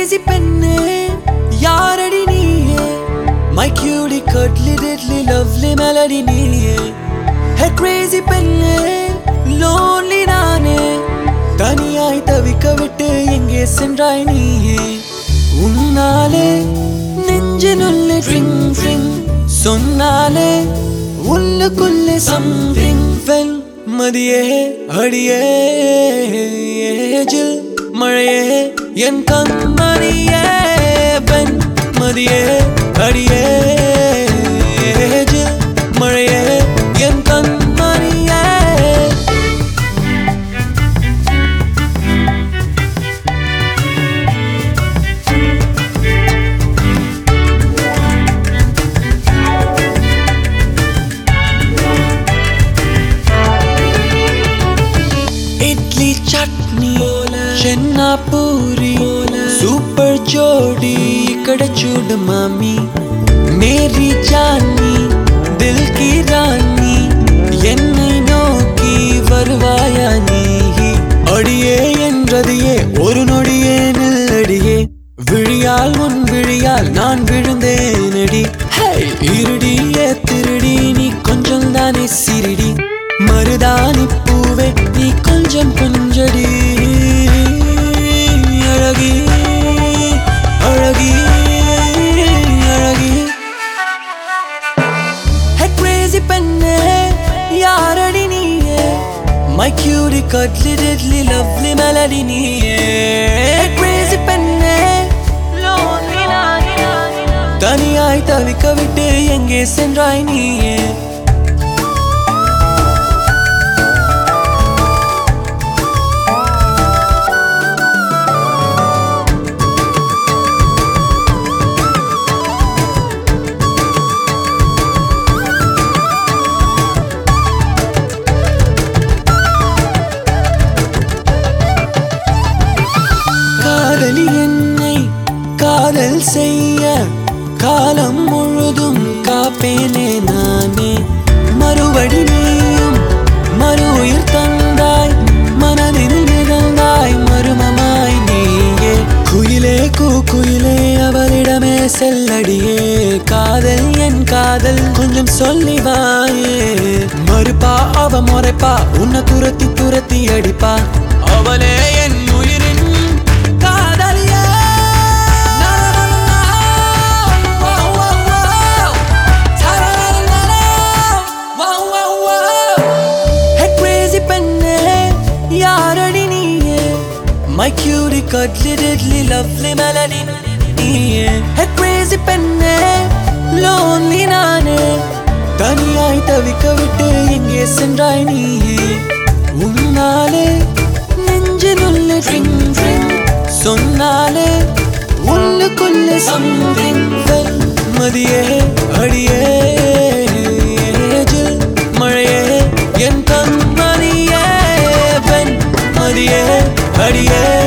crazy பெண்ணே யாரடி நீயே My cutie cuddly diddly lovely melody நீயே Hey crazy பெண்ணே lonely நானே தனியாய் தவிக்க விட்டு எங்கே சென்றாய் நீயே உன்னாலே நெஞ்சினுள்ளே ட்ரிங் ட்ரிங் சொன்னாலே உள்ளுக்குள்ளே சம்திங் வெல் மதியே அடியே ஜில் மழையே என் கண்மணியே வென் மதியே அடியே ஜில் மழையே என் கண்மணியே ఇడ్లీ చట్నీ చెన్న పూరి సూపర్ జోడి ఇక్కడ చూడు మామి మేరీ జాని దిల్ కి రాణி என்னை நோக்கி வருவாயா நீ அடியே என்றதையே ஒரு நொடியே நில்லடியே விழியால் உன் விழியால் நான் விழுந்தேனடி ஹே, இருடியே திருடி நீ கொஞ்சம் தானே சிரிடி மருதாணி பூவே நீ கொஞ்சம் கொஞ்சடி அழகி அழகி அழகி Hey crazy பெண்ணே யாரடி நீயே My cutie cuddly diddly lovely melody நீயே Hey crazy பெண்ணே lonely நானே தனியாய் தவிக்க விட்டு எங்கே சென்றாய் நீயே காதலி என்னை காதல் செய்ய காலம் முழுதும் காப்பேனே நானே மறுபடி நீயும் மறு உயிர் தந்தாய் மனதில் மிதந்தாய் மருமமாய் நீயே குயிலே கூ குயிலே அவளிடமே செல்லடியே காதல் என் காதல் கொஞ்சம் சொல்லி வாயே மறுப்பா அவ முறைப்பா உன்னை துரத்தி துரத்தி அடிப்பா அவளே என் உயிரின் காதலியே Hey crazy பெண்ணே யாரடி நீயே My cutie cuddly diddly lovely melody நீயே Hey crazy பெண்ணே lonely நானே தனியாய் தவிக்க விட்டு எங்கே சென்றாய் நீயே உன்னாலே நெஞ்சினுள்ளே ட்ரிங் ட்ரிங் சொன்னாலே உள்ளுக்குள்ளே சம்திங் மதியே அடியே ஜில் மழையே என் கண்மணியே பெண் மதியே அடியே